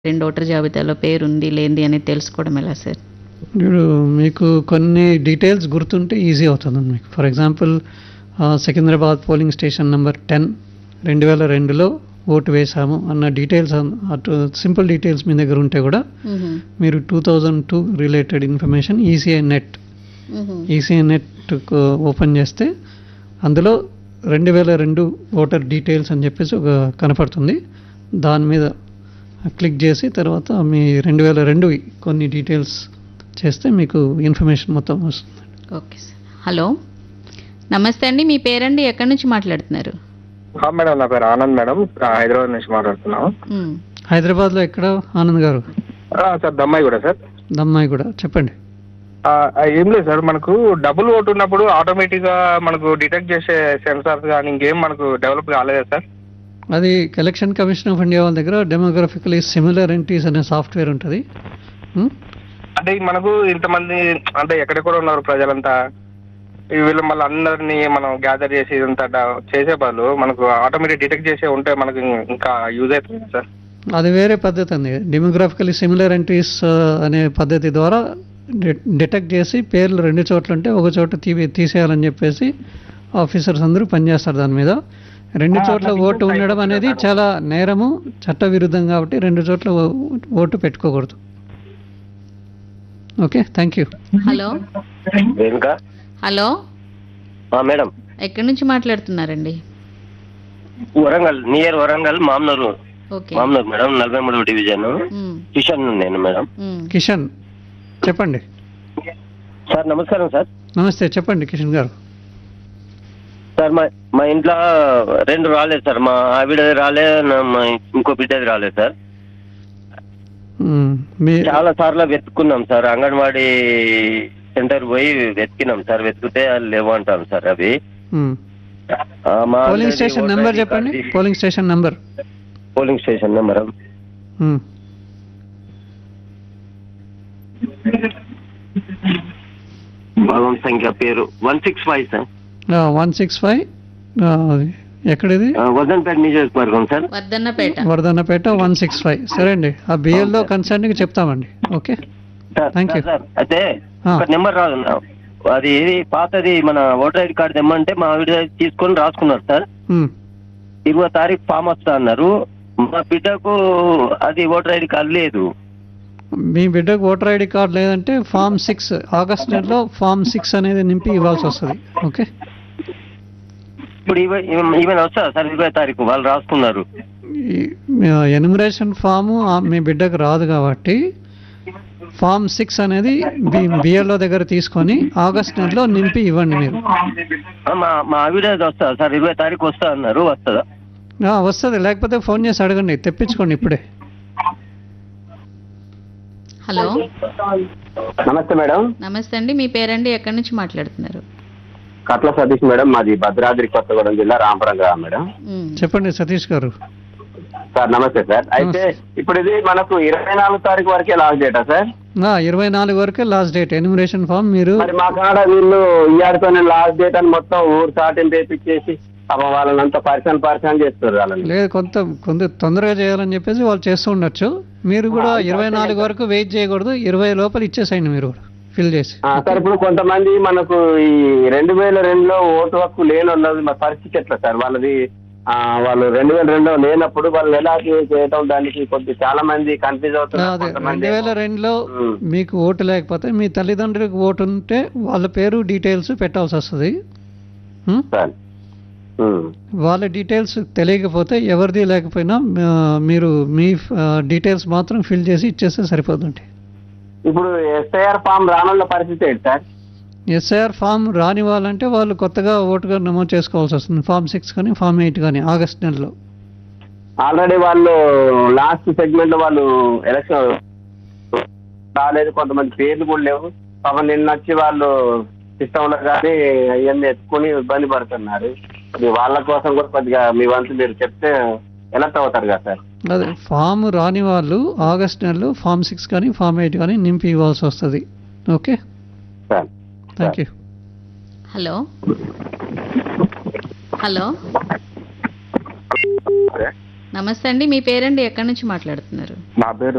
రెండు ఓటర్ జాబితాలో పేరు ఉంది లేనిది అనేది తెలుసుకోవడం ఎలా సార్ ఇప్పుడు మీకు కొన్ని డీటెయిల్స్ గుర్తుంటే ఈజీ అవుతుంది మీకు for example Secunderabad polling station number ten రెండు వేల రెండులో ఓటు వేశాము అన్న డీటెయిల్స్ అటు సింపుల్ డీటెయిల్స్ మీ దగ్గర ఉంటే కూడా మీరు two thousand two related information ECI net ECI net open చేస్తే అందులో రెండు వేల రెండు ఓటర్ డీటెయిల్స్ అని చెప్పేసి ఒక కనపడుతుంది దాని మీద క్లిక్ చేసి తర్వాత మీ రెండు వేల రెండు కొన్ని డీటెయిల్స్ చేస్తే మీకు ఇన్ఫర్మేషన్ మొత్తం వస్తుంది ఓకే సార్ హలో నమస్తే అండి మీ పేరండి ఎక్కడి నుంచి మాట్లాడుతున్నారు ఆ, మేడం నా పేరు ఆనంద్ మేడం ఆ, హైదరాబాద్ నుంచి మాట్లాడుతున్నాం మ్మ్. హైదరాబాద్లో ఎక్కడ ఆనంద్ గారు ఆ, సార్ దమ్మాయి కూడా సార్ దమ్మాయి కూడా చెప్పండి ఆ, ఆ, ఏం లేదు సార్ మనకు డబుల్ ఓటు ఉన్నప్పుడు ఆటోమేటిక్ గా మనకు డిటెక్ట్ చేసే సెన్సార్స్ కానీ ఇంకేం మనకు డెవలప్ కాలేదా సార్ అది ఎలక్షన్ కమిషన్ ఆఫ్ ఇండియా వాళ్ళ దగ్గర డెమోగ్రఫికలీ సిమిలర్ ఎంటీస్ అనే సాఫ్ట్వేర్ ఉంటుంది ఉమ్, అంటే మనకు ఇంతమంది అంటే ఎక్కడెక్కడ ఉన్నారు ప్రజలంతా ఈ వీళ్ళు మళ్ళీ అందరినీ మనం గ్యాదర్ చేసి ఇదంతా డ- చేసే బదులు మనకు ఆటోమేటిక్ డిటెక్ట్ చేసే ఉంటే మనకు ఇం- ఇంకా యూజ్ అవుతుంది సార్ అది వేరే పద్ధతి అండి డెమోగ్రాఫికలీ సిమిలర్ ఎంట్రీస్ అనే పద్ధతి ద్వారా డి- డిటెక్ట్ చేసి పేర్లు రెండు చోట్ల ఉంటే ఒక చోట తీ తీసేయాలని చెప్పేసి ఆఫీసర్స్ అందరూ పనిచేస్తారు దాని మీద రెండు ఆ, చోట్ల అది ఓటు ఇంకో ఉండడం type అనేది ఉంటుంది. చాలా నేరము చట్ట విరుద్ధం కాబట్టి రెండు చోట్ల ఓ- ఓటు పెట్టుకోకూడదు okay thank you hello Renuka hello ఆ, మేడం ఎక్కడి నుంచి మాట్లాడుతున్నారండి Warangal near Warangal Mamnoor okay Mamnoor madam నలభై మూడవ డివిజన్ మ్మ్. కిషన్ నేను మేడం మ్మ్. కిషన్ చెప్పండి సార్ నమస్కారం సార్ నమస్తే చెప్పండి కిషన్ గారు సార్ మా మా ఇంట్లో రెండు రాలేదు సార్ మా ఆవిడది రాలే నా- మా ఇంకో బిడ్డది రాలేదు సార్ మ్మ్. మీ చాలా సార్లు వెతుక్కున్నాం సార్ అంగన్వాడీ సెంటర్ పోయి వెతికినాం సార్ వెతికితే అది లేవు అంటాం సార్ అవి మ్మ్. ఆ, మా polling already station voter number ID చెప్పండి కార్డు తీసి- polling station number polling station number మ్మ్. భాగం సంఖ్య పేరు one six five sir one six five ఎక్కడిది ఆ, వదన్పేట నియోజకవర్గం sir Vardhannapet Vardhannapet one six five సరే అండి ఆ బిఎల్లో కన్సర్న్కి చెప్తామండి okay sir Thank you. Sir, sir అయితే ఆ. ఒక నెంబర్ రాదు అది ఏది పాతది మన ఓటర్ ఐడి కార్డు తెమ్మంటే మా ఆవిడ తీసుకొని రాసుకున్నారు సార్ మ్మ్. ఇరవై తారీఖు ఫామ్ వస్తా అన్నారు మా బిడ్డకు అది ఓటర్ ఐడి కార్డు లేదు మీ బిడ్డకు ఓటర్ ఐడి కార్డ్ లేదంటే ఫామ్ సిక్స్ ఆగస్ట్ నెలలో ఫామ్ సిక్స్ అనేది నింపి ఇవ్వాల్సి వస్తుంది ఓకే ఇప్పుడు ఈవె- ఈవెన్ వస్తా సార్ ఇరవై తారీఖు వాళ్ళు రాసుకున్నారు ఎనిమరేషన్ ఫాము మీ బిడ్డకు రాదు కాబట్టి ఫామ్ సిక్స్ అనేది బిఎల్ఓ దగ్గర తీసుకొని ఆగస్ట్ నెలలో నింపి ఇవ్వండి మీరు ఆ, మా మా ఆవిడ వస్తా సార్ ఇరవై తారీఖు వస్తా అన్నారు వస్తుందా ఆ, వస్తుంది లేకపోతే ఫోన్ చేసి అడగండి తెప్పించుకోండి ఇప్పుడే హలో నమస్తే మేడం నమస్తే అండి మీ పేరండి ఎక్కడి నుంచి మాట్లాడుతున్నారు కట్ల సతీష్ మేడం మాది భద్రాద్రి కొత్తగూడెం జిల్లా రాంపురం గ్రామం మేడం మ్మ్. చెప్పండి సతీష్ గారు సార్ నమస్తే సార్ అయితే ఇప్పుడు ఇది మనకు ఇరవై నాలుగు తారీఖు వరకే లాస్ట్ డేటా సార్ ఇరవై నాలుగు వరకే లాస్ట్ డేట్ ఎనిమరేషన్ ఫామ్ మీరు మరి మా కాడ వీళ్ళు ఇయ్యాడితోనే లాస్ట్ డేట్ అని మొత్తం ఊరు సాటింపు వేపించేసి పాపం వాళ్ళని అంతా పరిచయం పరిచయం చేస్తారు వాళ్ళని లేదు కొంత కొంత తొందరగా చేయాలని చెప్పేసి వాళ్ళు చేస్తూ ఉండొచ్చు మీరు కూడా ఇరవై నాలుగు వరకు వెయిట్ చేయకూడదు ఇరవై లోపల ఇచ్చేసేయండి మీరు కూడా ఫిల్ చేసి ఆ, సార్ ఇప్పుడు కొంతమంది మనకు ఈ రెండు వేల రెండులో ఓటు హక్కు లేని వాళ్ళది మా పరిస్థితి ఎట్లా సార్ వాళ్ళది ఆ, వాళ్ళు రెండు వేల రెండులో లేనప్పుడు వాళ్ళు ఎలా చేయటం దానికి కొద్ది చాలా మంది కన్ఫ్యూజ్ అవుతున్నారు అదే కొంతమంది రెండు వేల రెండులో ఉమ్. మీకు ఓటు లేకపోతే మీ తల్లిదండ్రులకు ఓటు ఉంటే వాళ్ళ పేరు డీటెయిల్స్ పెట్టాల్సి వస్తుంది ఉమ్? సార్ ఉమ్. వాళ్ళ డీటెయిల్స్ తెలియకపోతే ఎవరిది లేకపోయినా ఆ, మీరు మీ డీటెయిల్స్ మాత్రం ఫిల్ చేసి ఇచ్చేస్తే సరిపోతుంది ఇప్పుడు ఎస్ఐఆర్ ఫామ్ రానున్న పరిస్థితి ఏంటి సార్ ఎస్ఐఆర్ ఫామ్ రాని వాళ్ళంటే వాళ్ళు కొత్తగా ఓటుగా నమోదు చేసుకోవాల్సి వస్తుంది ఫామ్ సిక్స్ కానీ ఫామ్ ఎయిట్ కానీ ఆగస్ట్ నెలలో ఆల్రెడీ వాళ్ళు లాస్ట్ సెగ్మెంట్ లో వాళ్ళు ఎలక్షన్ రాలేదు కొంతమంది పేర్లు కూడా లేవు పాపం నిన్న వచ్చి వాళ్ళు సిస్టంలో కానీ అవన్నీ ఎత్తుకుని ఇబ్బంది పడుతున్నారు అది వాళ్ళ కోసం కూడా కొద్దిగా మీ వంతు మీరు చెప్తే ఎలక్ట్ అవుతారు కదా సార్ అదే ఫామ్ రాని వాళ్ళు ఆగస్ట్ నెలలో ఫామ్ సిక్స్ కానీ ఫామ్ ఎయిట్ కానీ నింపి ఇవ్వాల్సి వస్తుంది okay sir thank you hello hello నమస్తే అండి మీ పేరండి ఎక్కడి నుంచి మాట్లాడుతున్నారు నా పేరు